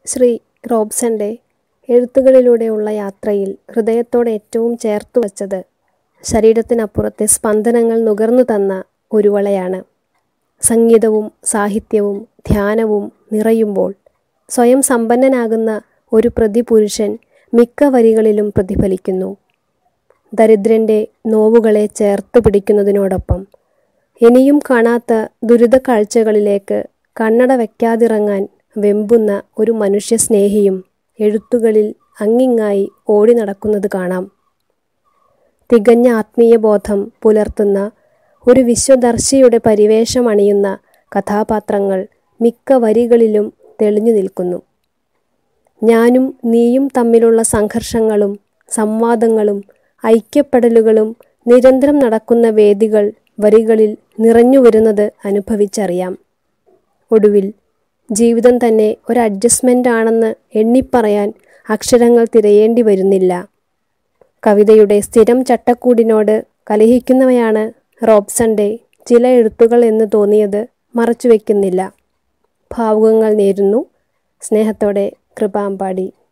ശ്രീ റോബ്സന്റെ എഴുത്തുകളിലൂടെയുള്ള യാത്രയിൽ ഹൃദയത്തോട് ഏറ്റവും ചേർത്തു വച്ചത് ശരീരത്തിനപ്പുറത്തെ സ്പന്ദനങ്ങൾ നുകർന്നു തന്ന ഒരുവളയാണ് സംഗീതവും സാഹിത്യവും ധ്യാനവും നിറയുമ്പോൾ സ്വയം സമ്പന്നനാകുന്ന ഒരു പ്രതിപുരുഷൻ മിക്ക വരികളിലും പ്രതിഫലിക്കുന്നു ദരിദ്രൻ്റെ നോവുകളെ ചേർത്ത് പിടിക്കുന്നതിനോടൊപ്പം ഇനിയും കാണാത്ത ദുരിത കാഴ്ചകളിലേക്ക് കണ്ണട വയ്ക്കാതിറങ്ങാൻ വെമ്പുന്ന ഒരു മനുഷ്യസ്നേഹിയും എഴുത്തുകളിൽ അങ്ങിങ്ങായി ഓടി നടക്കുന്നത് കാണാം തികഞ്ഞ ആത്മീയബോധം പുലർത്തുന്ന ഒരു വിശ്വദർശിയുടെ പരിവേഷമണിയുന്ന കഥാപാത്രങ്ങൾ മിക്ക വരികളിലും തെളിഞ്ഞു നിൽക്കുന്നു ഞാനും നീയും തമ്മിലുള്ള സംഘർഷങ്ങളും സംവാദങ്ങളും ഐക്യപ്പെടലുകളും നിരന്തരം നടക്കുന്ന വേദികൾ വരികളിൽ നിറഞ്ഞു വരുന്നത് അനുഭവിച്ചറിയാം ഒടുവിൽ ജീവിതം തന്നെ ഒരു അഡ്ജസ്റ്റ്മെൻ്റ് ആണെന്ന് എണ്ണിപ്പറയാൻ അക്ഷരങ്ങൾ തിരയേണ്ടി വരുന്നില്ല കവിതയുടെ സ്ഥിരം ചട്ടക്കൂടിനോട് കലഹിക്കുന്നവയാണ് റോബ്സന്റെ ചില എഴുത്തുകൾ എന്ന് തോന്നിയത് മറച്ചുവെക്കുന്നില്ല ഭാവുകങ്ങൾ നേരുന്നു സ്നേഹത്തോടെ കൃപാമ്പാടി